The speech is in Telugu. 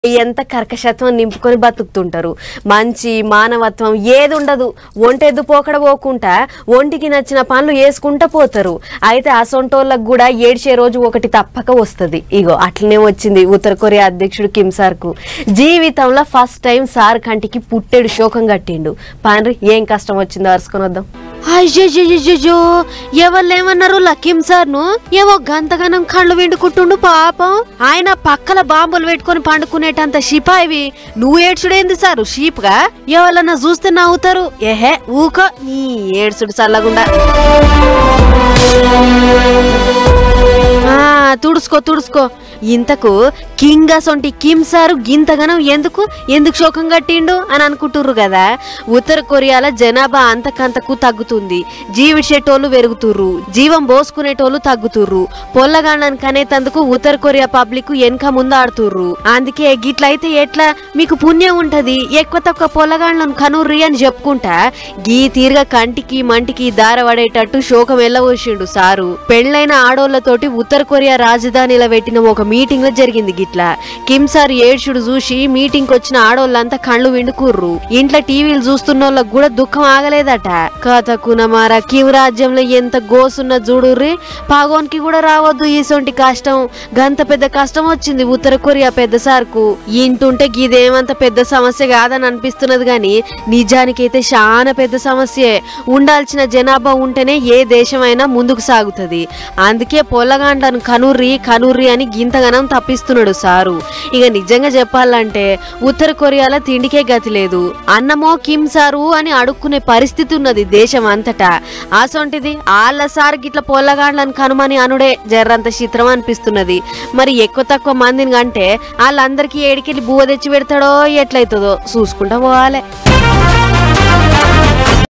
ఎంత కర్కశత్వం నింపుకొని బతుకుతుంటారు మంచి మానవత్వం ఏది ఉండదు ఒంటెద్దు పోకడ పోకుండా ఒంటికి నచ్చిన పనులు వేసుకుంటా పోతారు అయితే అసొంటోళ్ళకు కూడా ఏడ్చే రోజు ఒకటి తప్పక వస్తుంది ఇగో అట్లనే వచ్చింది ఉత్తర కొరియా అధ్యక్షుడు కిమ్ సార్కు జీవితంలో ఫస్ట్ టైం సార్ కంటికి పుట్టెడు శోకం కట్టిండు పాన్రి ఏం కష్టం వచ్చిందో అరుసుకొని వద్దాం అయ్యో ఎవరు ఏమన్నారు లక్కీం సార్ను ఏవో గంతగనం కళ్ళు విండుకుంటుండు పాపం ఆయన పక్కల బాంబులు పెట్టుకొని పండుకునేటంత షిపాయివి నువ్వు ఏడ్చుడేంది సారు షీప్గా ఎవరన్నా చూస్తే నవ్వుతారు ఏహే ఊకో నీ ఏడ్చుడు చల్లగుండా ఆ, తుడుచుకో తుడుచుకో ఇంతకు కింగ్ అసొంటి కిమ్ సారు గింతగనం ఎందుకు ఎందుకు శోకం కట్టిండు అని అనుకుంటుర్రు కదా ఉత్తర కొరియాల జనాభా అంతకంతకు తగ్గుతుంది జీవించేటోళ్ళు పెరుగుతుర్రు జీవం పోసుకునేటోళ్ళు తగ్గుతుర్రు పొల్లగాండానికి అనేతందుకు ఉత్తర కొరియా పబ్లిక్ వెనక ముందు ఆడుతుర్రు అందుకే గిట్లయితే ఎట్లా మీకు పుణ్యం ఉంటది ఎక్కువ తక్కువ పొల్లగాండ్లను కనుర్రి అని చెప్పుకుంటా గీ తీరుగా కంటికి మంటికి దారపడేటట్టు శోకం ఎల్లవోసిండు సారు పెళ్ళైన ఆడోళ్లతోటి ఉత్తర కొరియా రాజధానిలో పెట్టిన ఒక మీటింగ్ లో జరిగింది గిట్లా కిమ్ సార్ ఏడ్చుడు చూసి మీటింగ్ వచ్చిన ఆడోళ్ళంతా కళ్ళు విండుకుర్రు ఇంట్లో టీవీలు చూస్తున్న వాళ్ళకి కూడా దుఃఖం ఆగలేదట కథ కునమార కిమ్ రాజ్యంలో ఎంత గోసున్న చూడుర్రి పాగోన్కి కూడా రావద్దు ఈసొంటి కష్టం గంత పెద్ద కష్టం వచ్చింది ఉత్తర కొరియా పెద్ద సార్కు ఇంటుంటే గిదేమంత పెద్ద సమస్య కాదని అనిపిస్తున్నది గాని నిజానికైతే చాలా పెద్ద సమస్యే ఉండాల్సిన జనాభా ఉంటేనే ఏ దేశమైనా ముందుకు సాగుతుంది అందుకే పొల్లగాండ్లను కనుర్రి కనుర్రి అని గింతగనం తప్పిస్తున్నాడు సారు ఇక నిజంగా చెప్పాలంటే ఉత్తర కొరియాలో తిండికే గతి లేదు అన్నమో కిమ్ సారు అని అడుక్కునే పరిస్థితి ఉన్నది దేశం అంతటా అసొంటిది ఆళ్ళ సార్ గిట్ల పొల్లగాండ్లను కనుమని అనుడే జర్రంత చిత్రం అనిపిస్తున్నది మరి ఎక్కువ తక్కువ మందిని కంటే వాళ్ళందరికీ ఏడికెళ్ళి బువ్వ తెచ్చి పెడతాడో ఎట్లయితుందో చూసుకుంటా పోవాలి